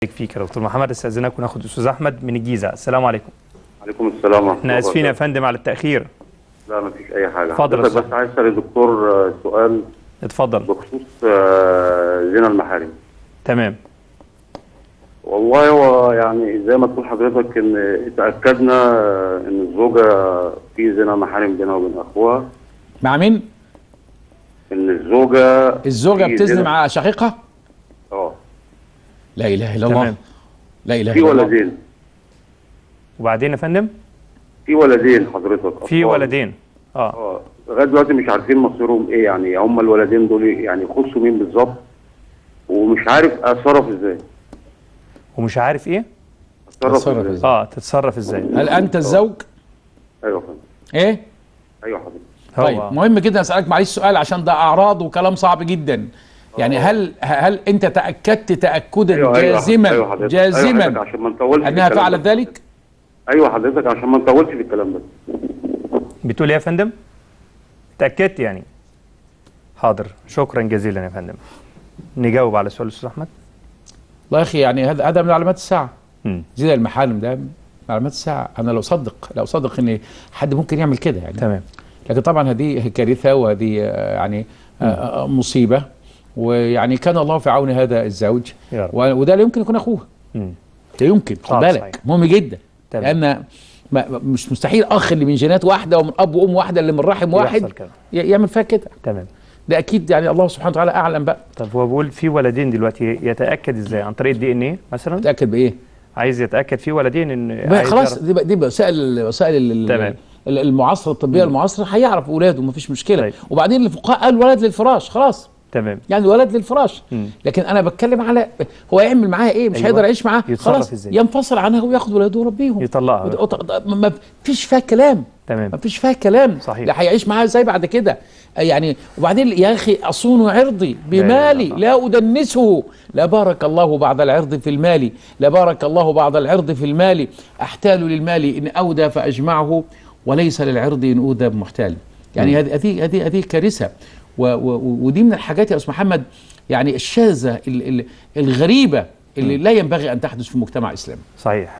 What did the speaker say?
فيك يا دكتور محمد استاذنك وناخد استاذ احمد من الجيزه السلام عليكم عليكم السلام ورحمه احنا الله اسفين يا وبركاته. فندم على التاخير لا ما فيش اي حاجه اتفضل يا حضرتك أستاذ. بس عايز اسال الدكتور آه، سؤال اتفضل بخصوص آه، زنا المحارم تمام والله هو يعني زي ما تقول حضرتك ان اتاكدنا آه، ان الزوجه في زنا محارم بينها وبين اخوها مع مين؟ ان الزوجه الزوجة في بتزني زنا- مع شقيقها؟ اه لا إله إلا تمام الله لا إله في إلا الله ولدين وبعدين يا فندم في ولدين حضرتك في أطفال. ولدين اه اه لغايه دلوقتي مش عارفين مصيرهم ايه يعني هم الولدين دول يعني يخصوا مين بالظبط ومش عارف اتصرف ازاي ومش عارف ايه اتصرف أتصرف ازاي إزاي؟ اه تتصرف ازاي هل أنت الزوج؟ ايوه يا فندم إيه؟ ايوه حضرتك هو طيب مهم جدا اسالك معلش سؤال عشان ده اعراض وكلام صعب جدا يعني هل هل انت تاكدت تاكدا ايوه ايوه جازما أيوة حضرتك. أيوة جازما حضرتك عشان ما نطولش في انها الكلام فعلت ده. ذلك؟ ايوه حضرتك عشان ما نطولش في الكلام ده بتقول ايه يا فندم اتاكدت يعني حاضر شكرا جزيلا يا فندم نجاوب على سؤال الاستاذ احمد والله يا اخي يعني هذا هذا من علامات الساعه مم. زنا المحارم ده من علامات الساعه انا لو اصدق لو اصدق ان حد ممكن يعمل كده يعني تمام لكن طبعا هذه كارثه وهذه آه، يعني آه، آه، مصيبه ويعني كان الله في عون هذا الزوج يا رب. و- وده لا يمكن يكون اخوه مم. لا يمكن خد آه، بالك صحيح. مهم جدا تمام. لان ما ما- مش مستحيل اخ اللي من جينات واحده ومن اب وام واحده اللي من رحم واحد يحصل كده. ي- يعمل فيها كده تمام ده اكيد يعني الله سبحانه وتعالى اعلم بقى طب هو بيقول في ولدين دلوقتي يتاكد ازاي عن طريق الدي ان ايه مثلا متاكد بايه عايز يتاكد في ولدين ان بقى عايز خلاص يعرف- دي بقى- دي بقى وسائل وسائل ال- تمام. ال- المعاصره الطبيه المعاصره هيعرف اولاده مفيش مشكله طيب. وبعدين الفقهاء قالوا ولد للفراش خلاص تمام يعني ولد للفراش مم. لكن انا بتكلم على هو يعمل معاها ايه مش أيوة. هيقدر يعيش معاها يتصرف خلاص إزاي؟ ينفصل عنها وياخد ولاده ويربيهم يطلقها وده- وده- ما ما فيش فيها كلام تمام ما فيش فيها كلام صحيح. لا هيعيش معاها ازاي بعد كده يعني وبعدين يا اخي اصون عرضي بمالي لا. لا ادنسه لا بارك الله بعد العرض في المال لا بارك الله بعد العرض في المال احتال للمال ان اودى فاجمعه وليس للعرض ان اودى بمحتال يعني هذه هذه هذه هذه كارثه و- و- ودي من الحاجات يا استاذ محمد يعني الشاذه ال- ال- الغريبه اللي لا ينبغي ان تحدث في مجتمع اسلامي صحيح